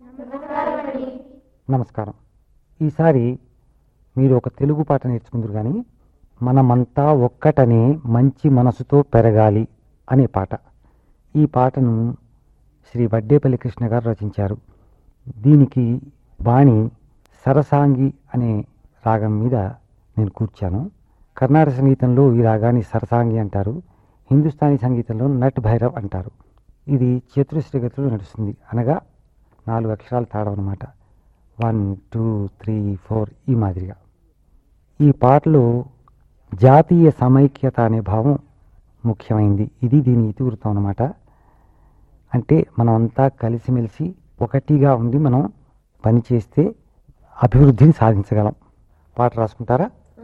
నమస్కారం ఈసారి మీరు ఒక తెలుగు పాట నేర్చుకుందరు కానీ మనమంతా ఒక్కటనే మంచి మనసుతో పెరగాలి అనే పాట ఈ పాటను శ్రీ వడ్డేపల్లి కృష్ణ గారు రచించారు దీనికి బాణి సరసాంగి అనే రాగం మీద నేను కూర్చాను కర్ణాటక సంగీతంలో ఈ రాగాన్ని సరసాంగి అంటారు హిందుస్థానీ సంగీతంలో నట్ భైరవ్ అంటారు ఇది చతురశ్రగతిలో నడుస్తుంది అనగా నాలుగు అక్షరాలు తాడం అనమాట వన్ టూ త్రీ ఫోర్ ఈ మాదిరిగా ఈ పాటలో జాతీయ సమైక్యత అనే భావం ముఖ్యమైంది ఇది దీని ఇతివృత్తం అనమాట అంటే మనం అంతా కలిసిమెలిసి ఒకటిగా ఉండి మనం పనిచేస్తే అభివృద్ధిని సాధించగలం పాట రాసుకుంటారా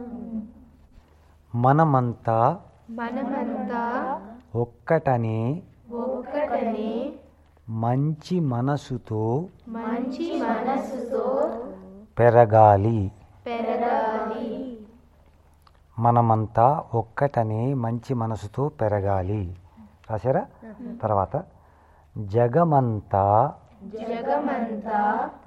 మనమంతా మనమంతా ఒక్కటనే ఒక్కటనే మంచి మనసుతో మంచి మనసుతో పెరగాలి పెరగాలి మనమంతా ఒక్కటనే మంచి మనసుతో పెరగాలి రాశారా తర్వాత జగమంతా జగమంతా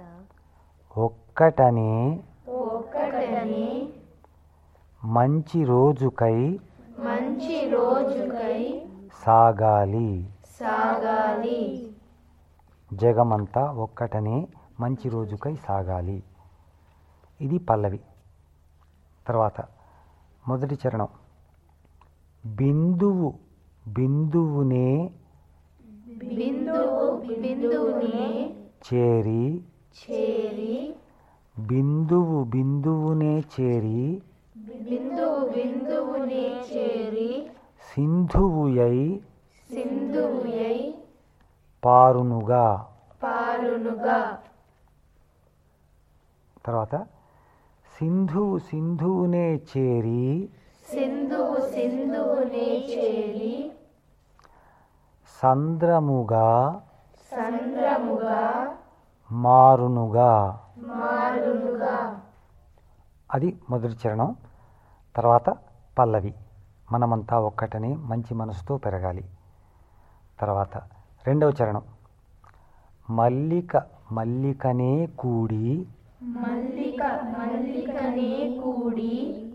ఒక్కటనే ఒక్కటనే మంచి రోజుకై మంచి రోజుకై సాగాలి సాగాలి జగమంతా ఒక్కటనే మంచి రోజుకై సాగాలి ఇది పల్లవి తర్వాత మొదటి చరణం బిందువు బిందువునే బిందువు బిందువునే చేరి చేరి బిందువు బిందువునే చేరి బిందువు బిందువునే చేరి సింధువుయై సింధువుయై పారునుగా పారునుగా తర్వాత సింధువు సింధువునే చేరి సింధువు సింధువునే చేరి సంద్రముగా సంద్రముగా మారునుగా మారునుగా అది మొదటి చరణం తర్వాత పల్లవి మనమంతా ఒక్కటనే మంచి మనసుతో పెరగాలి తర్వాత రెండవ చరణం మల్లిక మల్లికనే కూడి మల్లిక మల్లికనే కూడి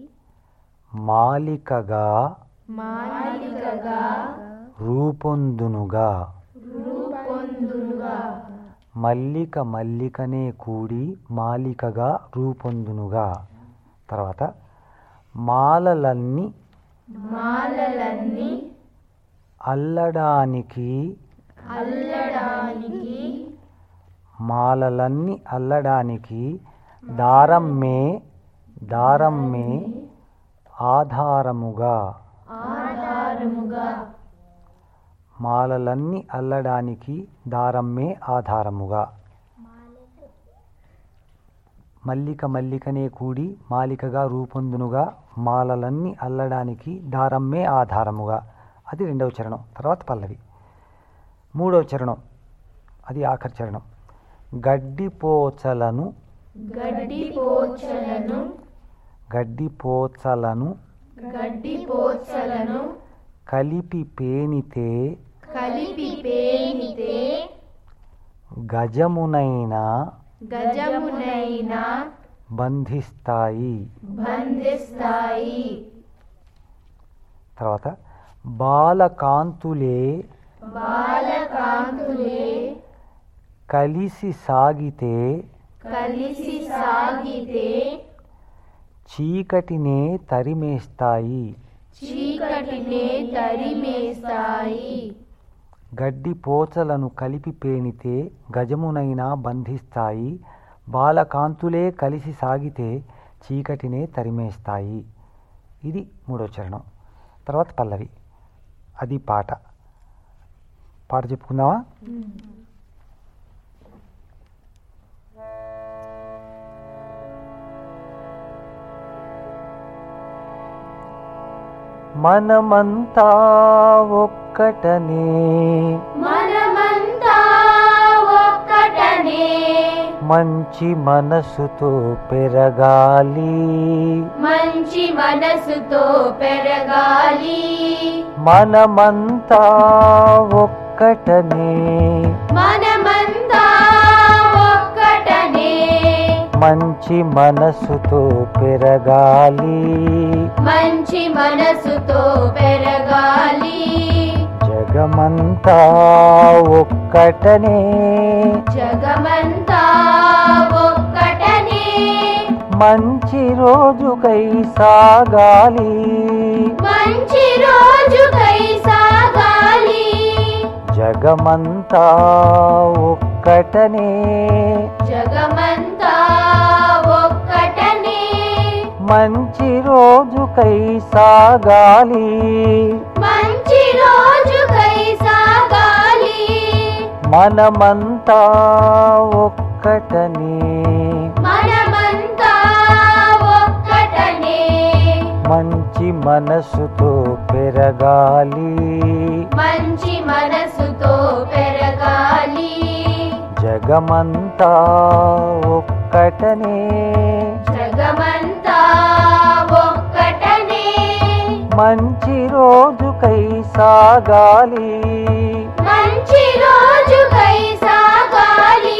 మాలికగా మాలికగా రూపొందునుగా రూపొందునుగా మల్లిక మల్లికనే కూడి మాలికగా రూపొందునుగా తర్వాత మాలలన్నీ మాలలన్నీ అల్లడానికి అల్లడానికి మాలలన్నీ అల్లడానికి దారమ్మే దారమ్మే ఆధారముగా ఆధారముగా మాలలన్నీ అల్లడానికి దారమ్మే ఆధారముగా మల్లిక మల్లికనే కూడి మాలికగా రూపొందునుగా మాలలన్నీ అల్లడానికి దారమ్మే ఆధారముగా అది రెండవ చరణం తర్వాత పల్లవి మూడవ చరణం అది ఆఖరి చరణం గడ్డిపోచలను గడ్డి పోచలను గడ్డిపోచలను గడ్డి పోచలను కలిపి పేనితే కలిపి పేనితే గజమునైన గజమునైనా బంధిస్తాయి బంధిస్తాయి తర్వాత బాలకాంతులే బాలకాంతులే కలిసి సాగితే కలిసి సాగితే చీకటినే తరిమేస్తాయి చీకటినే తరిమేస్తాయి గడ్డి పోచలను కలిపి పేనితే గజమునైనా బంధిస్తాయి బాలకాంతులే కలిసి సాగితే చీకటినే తరిమేస్తాయి ఇది మూడో చరణం తర్వాత పల్లవి అది పాట పాట చెప్పుకుందామా మనమంతా ఒక్కటనే మనమంతా ఒక్కటనే మంచి మనసుతో పెరగాలి మంచి మనసుతో పెరగాలి మనమంతా ఒక్కటనే మనమంతా మంచి మనసుతో పెరగాలి మంచి మనసుతో పెరగాలి జగమంతా ఒక్కటనే జగమంతా ఒక్కటనే మంచి రోజుకై సాగాలి మంచి రోజుకై సాగాలి జగమంతా ఒక్కటనే జగమంతా ఒక్కటనే మంచి రోజుకై సాగాలి మంచి రోజుకై సాగాలి మనమంతా ఒక్కటనే మనమంతా ఒక్కటనే మంచి మనసుతో పెరగాలి మంచి మనసుతో పెరగాలి జగమంతా ఒక్కటనే జగమంతా ఒక్కటనే మంచి రోజుకై సాగాలి మంచి రోజుకై సాగాలి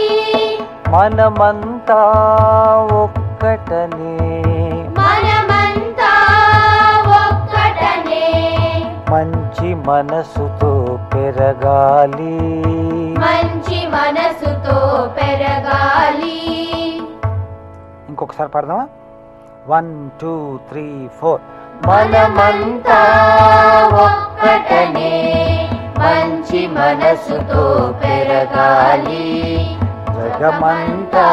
మనమంతా ఒక్కటనే మనమంతా ఒక్కటనే మంచి మనసుతో పెరగాలి మంచి మనసుతో పెరగాలి ఇంకొకసారి పాడదామా వన్ టూ త్రీ ఫోర్ మనమంతా ఒక్కటనే మంచి మనసుతో పెరగాలి జగమంతా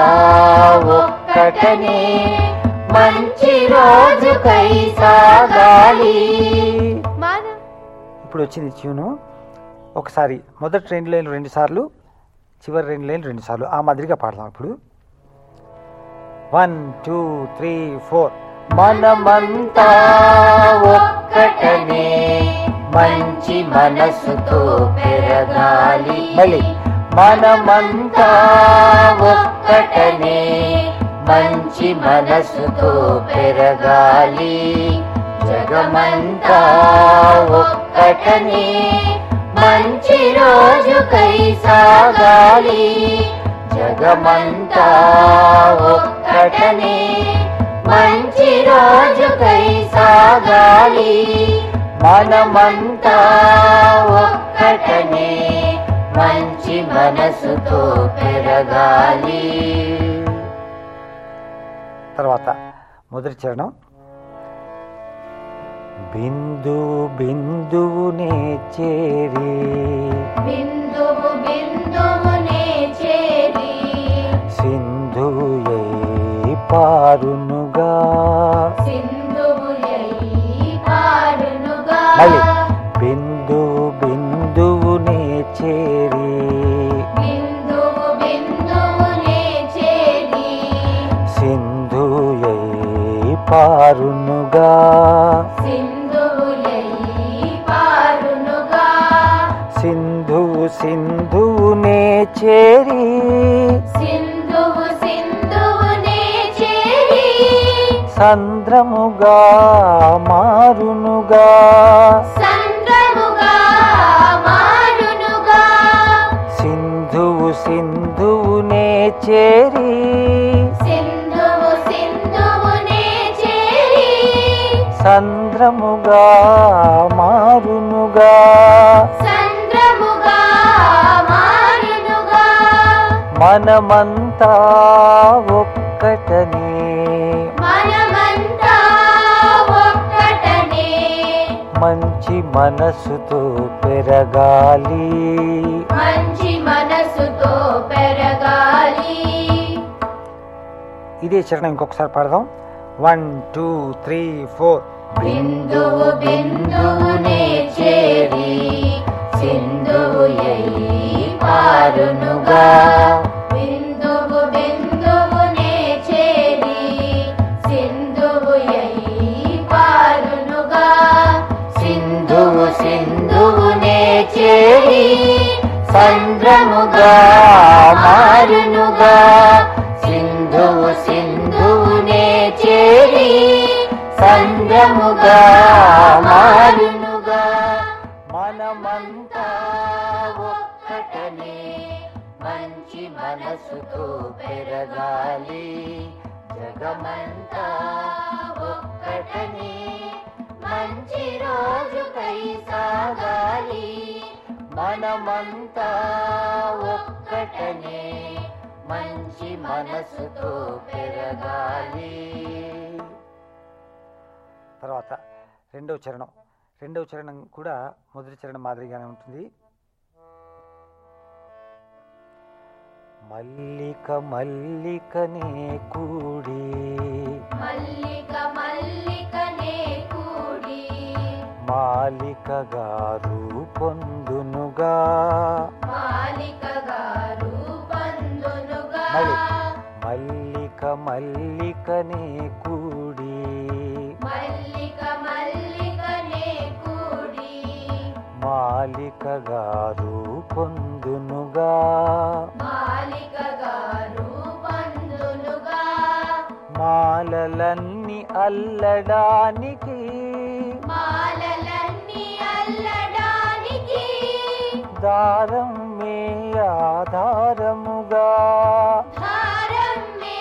ఒక్కటనే మంచి రోజుకై సాగాలి ఇప్పుడు వచ్చింది ట్యూను ఒకసారి మొదటి రెండు లైన్లు రెండు సార్లు చివరి రెండు లైన్లు రెండు సార్లు ఆ మాదిరిగా పాడదాం ఇప్పుడు వన్ టూ త్రీ ఫోర్ మనమంతా ఒక్కటనే మంచి మనసుతో పెరగాలి మళ్ళీ మనమంతా ఒక్కటనే మంచి మనసుతో పెరగాలి జగమంతా ఒక్కటనే మంచి రోజుకై సాగాలి జగమంతా ఒక్కటనే మంచి రోజుకై సాగాలి మనమంతా ఒక్కటనే మంచి మనసుతో పెరగాలి తర్వాత మొదటి చరణం బిందు బిందువునే చేరి బిందువు బిందువునే చేరి సింధుయై పారునుగా సింధువులై పారునుగా మళ్ళీ బిందు బిందువునే చేరి బిందువు బిందువునే చేరి సింధుయై పారునుగా సింధువులై పారునుగా సింధు సింధువునే చేరి సింధువు సింధువునే చేరి సంద్రముగా మారునుగా సంద్రముగా మారునుగా సింధువు సింధువునే చేరి సింధువు సింధువునే చేరి సంద్రముగా మారునుగా సంద్రముగా మారునుగా మనమంతా ఒక్కటనే మనమంతా ఒక్కటనే మంచి మనసుతో పెరగాలి మంచి మనసుతో పెరగాలి ఇదే చరణం ఇంకొకసారి పాడదాం వన్ టూ త్రీ ఫోర్ బిందువు బిందువునే చేరి సింధువుయై పారునుగా బిందువు బిందువునే చేరి సింధువుయై పారునుగా సింధువు సింధువునే చేరి సంద్రముగా మారునుగా సింధువు సింధువునే చేరి సంద్రముగా మారునుగా మనమంతా ఒక్కటనే మంచి మనసుతో పెరగాలి జగమంతా ఒక్కటనే మంచి రోజుకై సాగాలి మనమంతా ఒక్కటనే మంచి మనసుతో పెరగాలి తర్వాత రెండవ చరణం రెండవ చరణం కూడా మొదటి చరణం మాదిరిగానే ఉంటుంది మల్లిక మల్లికనే కూడి మల్లిక మల్లికనే కూడి మాలిక గారు పొందునుగా మాలిక గారు బంధునుగా మళ్ళీ. మల్లిక మల్లికనే కూడి మల్లిక మల్లికనే కూడి మాలిక గారు పొందునుగా మాలిక గారు బంధునుగా మాలలన్నీ అల్లడానికి మాలలన్నీ అల్లడానికి దారం మే ఆధారముగా ధారం మే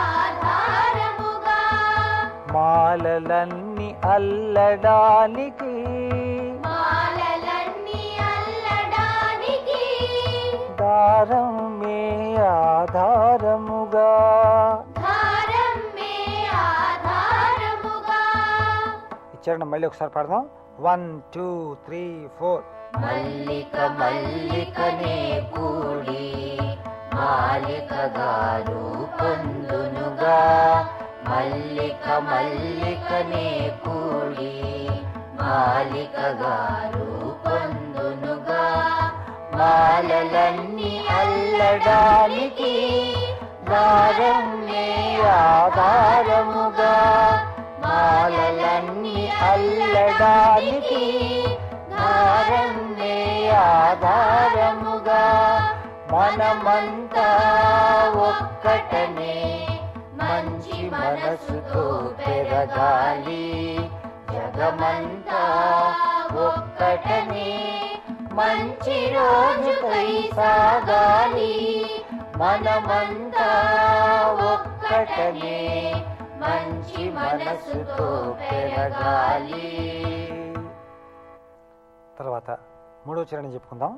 ఆధారముగా మాలలన్నీ అల్లడానికి మాలలన్నీ అల్లడానికి దారం మే ఆధారముగా ధారం మే ఆధారముగా ఈ చరణం మళ్ళీ ఒకసారి పాడదాం వన్ టూ త్రీ ఫోర్ మల్లిక మల్లికనే కూడి మాలిక గారు పొందునుగా మల్లిక మల్లికనే కూడి మాలిక గారు పొందునుగా మాలలన్నీ అల్లడానికి దారమ్మే ఆధారముగా మాలలన్నీ అల్లడానికి దారమ్మే ఆధారముగా మనమంతా ఒక్కటనే మంచి మనసుతో పెరగాలి జగమంతా ఒక్కటనే మంచి రోజుకై సాగాలి మనమంతా ఒక్కటనే మంచి మనసుతో పెరగాలి తర్వాత మూడవ చరణం చెప్పుకుందాం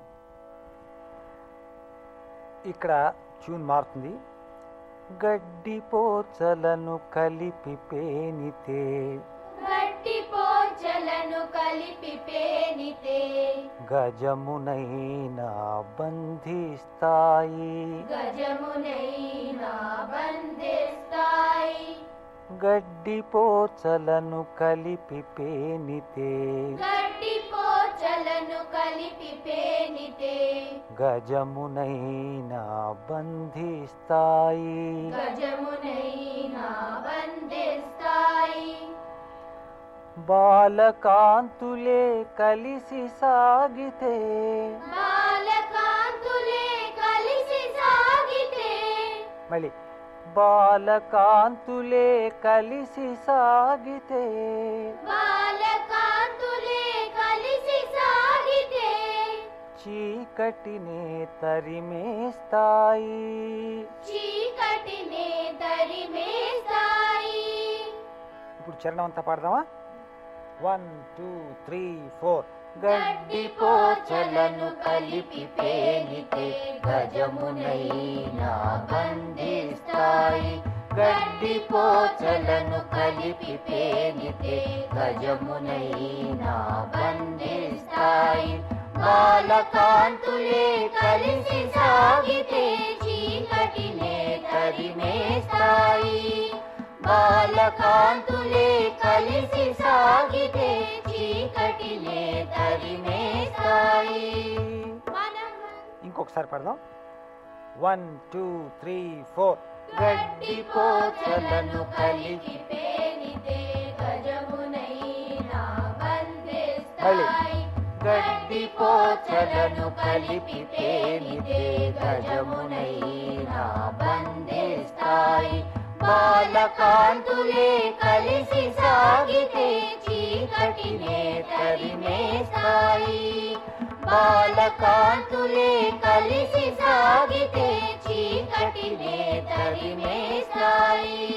ఇక్కడ ట్యూన్ మారుతుంది గడ్డి పోచలను కలిపి పేనితే గట్టి పోచలను కలిపి పేనితే గజమునైనా బంధిస్తాయి గజమునైనా బంధిస్తాయి గడ్డి పోచలను కలిపి పేనితే గడ్డి పోచలను కలిపి పేనితే గజమునైనా బంధిస్తాయి గజమునైనా బంధిస్తాయి బాలకాంతులే కలిసి సాగితే బాలకాంతులే కలిసి సాగితే మళ్ళీ బాలకాంతులే కలిసి సాగితే బాలకాంతులే కలిసి సాగితే చీకటినే తరిమేస్తాయి చీకటినే తరిమేస్తాయి ఇప్పుడు చరణం అంతా పాడదామా వన్ టూ త్రీ ఫోర్ గడ్డి పోచలను కలిపి పేనితే గజమునైనా బంధిస్తాయి గడ్డి పోచలను కలిపి పేనితే గజమునైనా బంధిస్తాయి బాలకాంతులే కలిసి సాగితే చీకటినే తరిమేస్తాయి బాలకాంతులే కలిసి సాగితే చీకటినే తరిమేస్తాయి ఇంకొకసారి పాడదాం వన్ టూ త్రీ ఫోర్ గడ్డి పోచలను కలిపి పేనితే గజమునైనా బంధిస్తాయి గడ్డి పోచలను కలిపి పేనితే గజమునైనా బంధిస్తాయి బాలకాంతులే కలిసి సాగితే చీకటినే తరిమేస్తాయి బాలకాంతులే కలిసి సాగితే చీకటినే తరిమేస్తాయి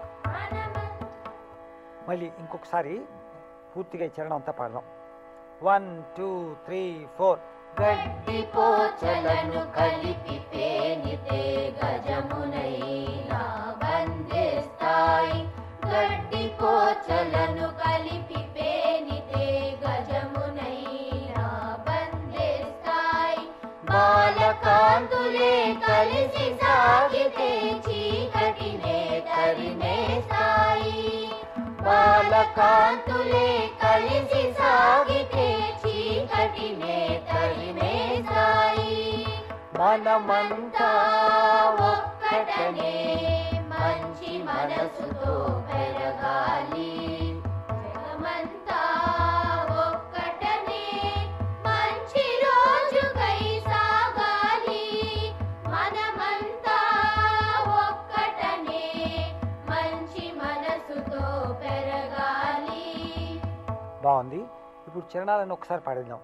మళ్ళీ ఇంకొకసారి పూర్తిగా ఈ చరణం అంతా పాడదాం వన్ టూ త్రీ ఫోర్ గడ్డి పోచలను కలిపి పేనితే గజమునైనా బంధిస్తాయి గడ్డి పోచలను కలిపి పేనితే గజమునైనా బంధిస్తాయి బాలకాంతులే కలిసి సాగితే చీకటినే తరిమేస్తాయి బాలకాంతులే కలిసి సాగితే చీకటినే తరిమేస్తాయి మనమంతా ఒక్కటనే మంచి మనసుతో పెరగాలి జగమంతా ఒక్కటనే మంచి రోజుకై సాగాలి మనమంతా ఒక్కటనే మంచి మనసుతో పెరగాలి బాగుంది ఇప్పుడు చరణాలను ఒకసారి పాడేద్దాం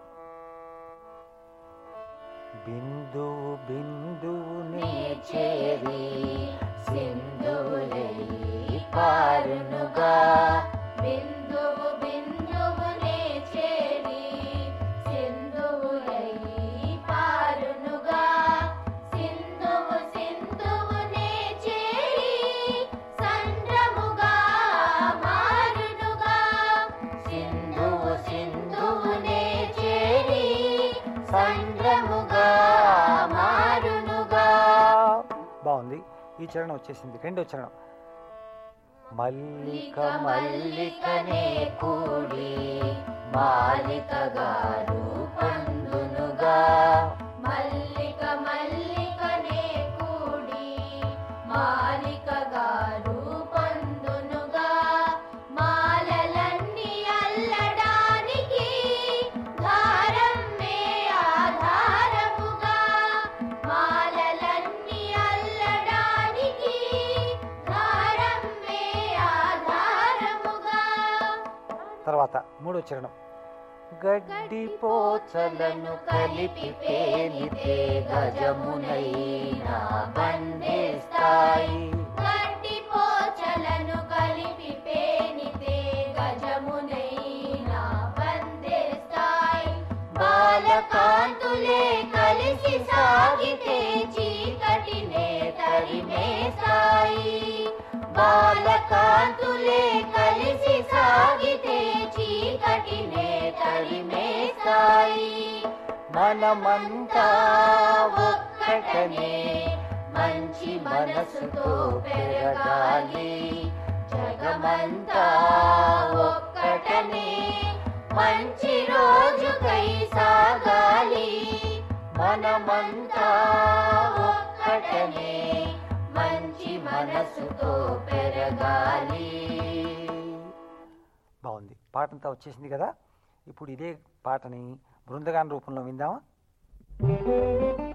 బిందువు బిందువునే చేరి సింధువులై పారునుగా బిందువు బిందువునే చేరి సింధువులై పారునుగా సింధువు సింధువునే చేరి సంద్రముగా మారునుగా సింధువు సింధువునే చేరి సంద్రముగా మారునుగా బాగుంది ఈ చరణం వచ్చేసింది రెండో చరణం మల్లిక మల్లిక మల్లికనే కూడి మాలిక గారు పండునుగా మల్లిక మల్లికనే కూడి మాలిక గారు పండునుగా మాలలన్నీ అల్లడానికి దారమ్మే ఆధారముగా మాలలన్నీ అల్లడానికి దారమ్మే ఆధారముగా తర్వాత మూడో చరణం గడ్డి పోచలను కలిపి పేనితే గజమునైనా బంధిస్తాయి గడ్డి పోచలను కలిపి పేనితే గజమునైనా బంధిస్తాయి బాలకాంతులే కలిసి సాగితే చీకటినే తరిమేస్తాయి బాలకాంతులే కలిసి సాగితే చీకటినే తరిమేస్తాయి మనమంతా ఒక్కటనే మంచి మనసుతో పెరగాలి జగమంతా ఒక్కటనే మంచి రోజుకై సాగాలి మనమంతా ఒక్కటనే మంచి మనసుతో పెరగాలి బాగుంది పాటంతా వచ్చేసింది కదా ఇప్పుడు ఇదే పాటని బృందగాన రూపంలో విందామా